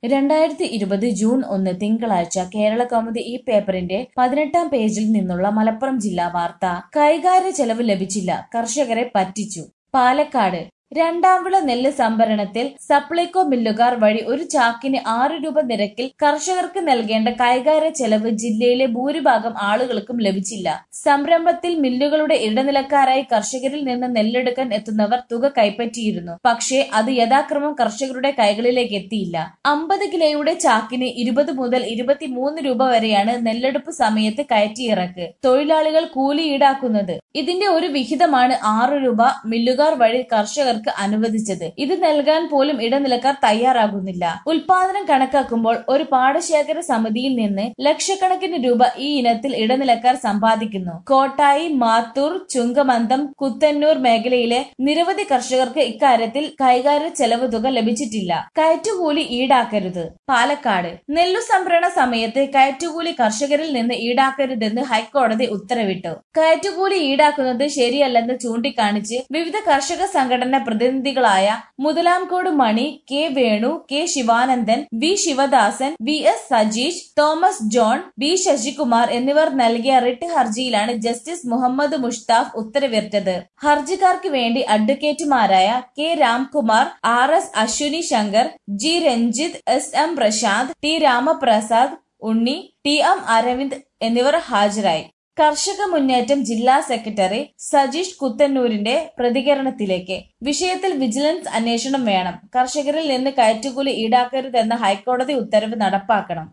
രണ്ടായിരത്തി ഇരുപത് ജൂൺ ഒന്ന് തിങ്കളാഴ്ച കേരള കൗമുദി ഈ പേപ്പറിന്റെ പതിനെട്ടാം പേജിൽ നിന്നുള്ള മലപ്പുറം ജില്ലാ വാർത്ത കൈകാര്യ ചെലവ് ലഭിച്ചില്ല കർഷകരെ പറ്റിച്ചു പാലക്കാട് രണ്ടാം വിള നെല്ല് സംഭരണത്തിൽ സപ്ലൈകോ മില്ലുകാർ വഴി ഒരു ചാക്കിന് ആറ് രൂപ നിരക്കിൽ കർഷകർക്ക് നൽകേണ്ട കൈകാര്യ ചെലവ് ജില്ലയിലെ ഭൂരിഭാഗം ആളുകൾക്കും ലഭിച്ചില്ല സംരംഭത്തിൽ മില്ലുകളുടെ ഇടനിലക്കാരായി കർഷകരിൽ നിന്ന് നെല്ലെടുക്കാൻ എത്തുന്നവർ തുക കൈപ്പറ്റിയിരുന്നു പക്ഷേ അത് യഥാക്രമം കർഷകരുടെ കൈകളിലേക്ക് എത്തിയില്ല അമ്പത് കിലോയുടെ ചാക്കിന് ഇരുപത് മുതൽ ഇരുപത്തിമൂന്ന് രൂപ വരെയാണ് നെല്ലെടുപ്പ് സമയത്ത് കയറ്റിയിറക്ക് തൊഴിലാളികൾ കൂലി ഈടാക്കുന്നത് ഇതിന്റെ ഒരു വിഹിതമാണ് ആറു രൂപ മില്ലുകാർ വഴി കർഷകർക്ക് അനുവദിച്ചത് ഇത് നൽകാൻ പോലും ഇടനിലക്കാർ തയ്യാറാകുന്നില്ല ഉൽപാദനം കണക്കാക്കുമ്പോൾ ഒരു പാടശേഖര സമിതിയിൽ നിന്ന് ലക്ഷക്കണക്കിന് രൂപ ഈ ഇനത്തിൽ ഇടനിലക്കാർ സമ്പാദിക്കുന്നു കോട്ടായി മാത്തൂർ ചുങ്കമന്തം കുത്തന്നൂർ മേഖലയിലെ നിരവധി കർഷകർക്ക് ഇക്കാര്യത്തിൽ കൈകാര്യ ചെലവ് തുക ലഭിച്ചിട്ടില്ല കയറ്റുകൂലി ഈടാക്കരുത് പാലക്കാട് നെല്ലു സംഭരണ സമയത്ത് കയറ്റുകൂലി കർഷകരിൽ നിന്ന് ഈടാക്കരുതെന്ന് ഹൈക്കോടതി ഉത്തരവിട്ടു കയറ്റുകൂലി ഈടാക്കുന്നത് ശരിയല്ലെന്ന് ചൂണ്ടിക്കാണിച്ച് വിവിധ കർഷക സംഘടന പ്രതിനിധികളായ Muthalamkode Mani K Venu K Sivanandan V Sivadasan V S Sajeesh Thomas John B Sasikumar എന്നിവർ നൽകിയ റിട്ട് ഹർജിയിലാണ് ജസ്റ്റിസ് മുഹമ്മദ് മുഷ്താഫ് ഉത്തരവിട്ടത് ഹർജിക്കാർക്ക് വേണ്ടി അഡ്വക്കേറ്റുമാരായ K Ramkumar R S Ashwini Shankar G Ranjith S M Prashanth T Ramaprasad Unni T M Aravind എന്നിവർ ഹാജരായി കർഷക മുന്നേറ്റം ജില്ലാ സെക്രട്ടറി സജീഷ് കുത്തന്നൂരിന്റെ പ്രതികരണത്തിലേക്ക് വിഷയത്തിൽ വിജിലൻസ് അന്വേഷണം വേണം കർഷകരിൽ നിന്ന് കയറ്റുകൂലി ഈടാക്കരുതെന്ന ഹൈക്കോടതി ഉത്തരവ് നടപ്പാക്കണം